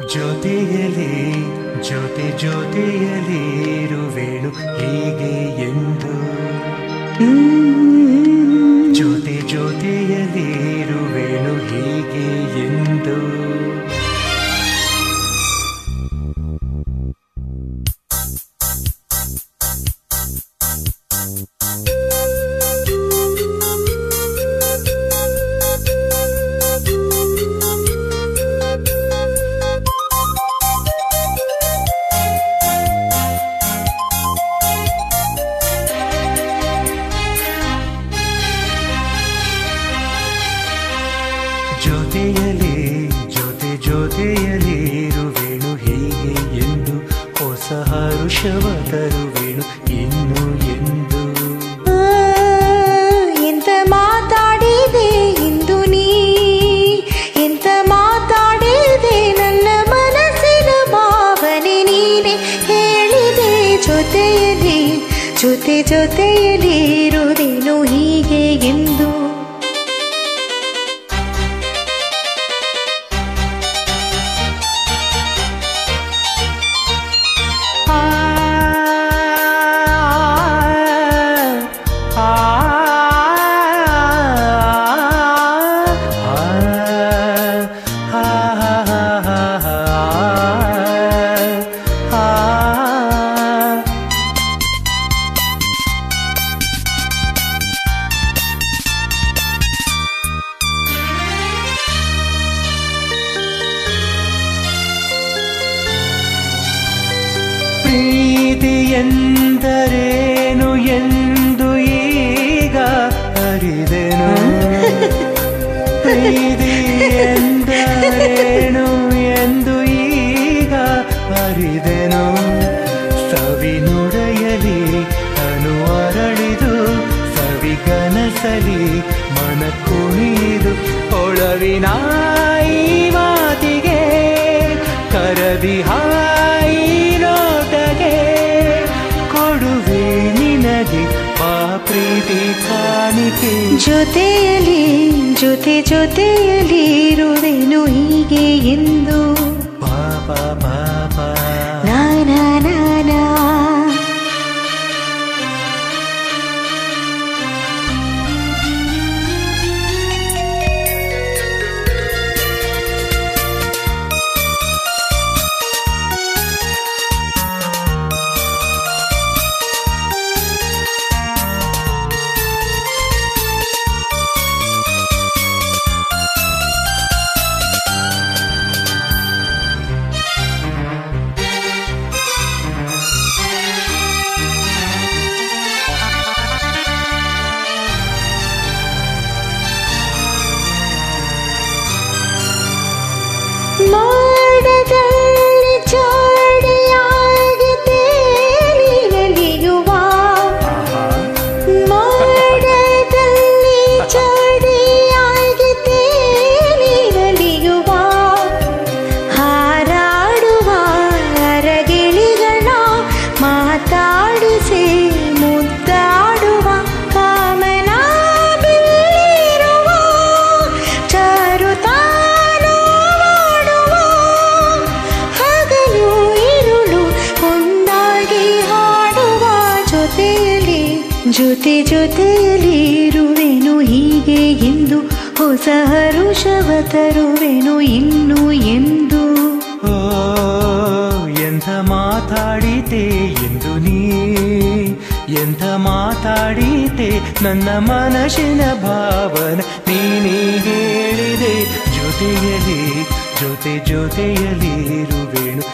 ಜೊತೆಯಲಿ ಜೊತೆ ಜೊತೆಯಲಿ ಇರುವೆನು ಹೀಗೆ ಎಂದು ಜೊತೆ ಜೊತೆಯಲಿ ಇರುವೆನು ಹೀಗೆ ಎಂದು ಜೊತೆಯಲಿ ಜೊತೆ ಜೊತೆಯಲಿ ಇರುವೆನು ಹೀಗೆ ಎಂದು ಹೊಸ ಹರುಷವ ತರುವೆನು ಇನ್ನು ಎಂದು ಆ, ಎಂತ ಮಾತಾಡಿದೆ ಇಂದು ನೀ ಎಂತ ಮಾತಾಡಿದೆ ನನ್ನ ಮನಸ್ಸಿನ ಭಾವನೆ ನೀನೆ ಹೇಳಿದೆ ಜೊತೆಯಲ್ಲಿ ಜೊತೆ ಜೊತೆಯಲ್ಲಿ ಇರುವುದೇನು ಹೀಗೆ ಎಂದು ಆ, ಆ, ಆ, ಆ, ಆ. ಪ್ರೀತಿ ಎಂದರೇನು ಎಂದು ಈಗ ಅರಿದೆನು ಪ್ರೀತಿ ಎಂದರೇನು ಎಂದು ಈಗ ಅರಿದೆನು ಸವಿ ನುಡಿಯಲಿ ಅನು ಅರಳಿದು ಸವಿ ಕನಸಲಿ ಮನ ಕುಣಿದು ಒಳವಿನ ಈ ಮಾತಿಗೆ ಕರದಿ ಹಾಯಿ ನೋಟಗೆ ಕೊಡುವೆ ನಿನಗೆ ಆ ಪ್ರೀತಿ ಕಾಣಿಕೆ ಜೊತೆಯಲ್ಲಿ ಜೊತೆ ಜೊತೆಯಲ್ಲಿ ಇರುವುದೇನು ಹೀಗೆ ಎಂದು ಪಾಪ ಪಾಪ ನಾ ನಾ ನಾ ನಾ. ಮೋಡದಲ್ಲಿ ಜೋಡಿಯಾಗಿ ತೇಲಿನಲಿಯುವ ಮೋಡದಲ್ಲಿ ಜೋಡಿಯಾಗಿ ತೇಲಿನಲಿಯುವ ಹಾರಾಡುವ ಅರಗಿಳಿಗಳ ಮಾತಾಡಿಸಿ ಮುದ್ದಾಡುವ ಕಾಮನ ಬೀರುವ ಚಾರುತಾನು ಮಾಡುವ ಹಗಲು ಇರುಳು ಒಂದಾಗಿ ಹಾಡುವ ಜೊತೆಯಲ್ಲಿ ಜೊತೆ ಜೊತೆಯಲ್ಲಿ ಇರುವೆನು ಹೀಗೆ ಎಂದು ಹೊಸ ಹರುಷವ ತರುವೆನು ಇನ್ನು ಎಂದು ಓ ಎಂಥ ಮಾತಾಡಿತೆ ಎಂದು ನೀ ಎಂಥ ಮಾತಾಡಿತೆ ನನ್ನ ಮನಸ್ಸಿನ ಭಾವನ ನೀನೇ ಹೇಳಿದೆ ಜೊತೆಯಲಿ ಜೊತೆ ಜೊತೆಯಲಿ ಇರುವೆನು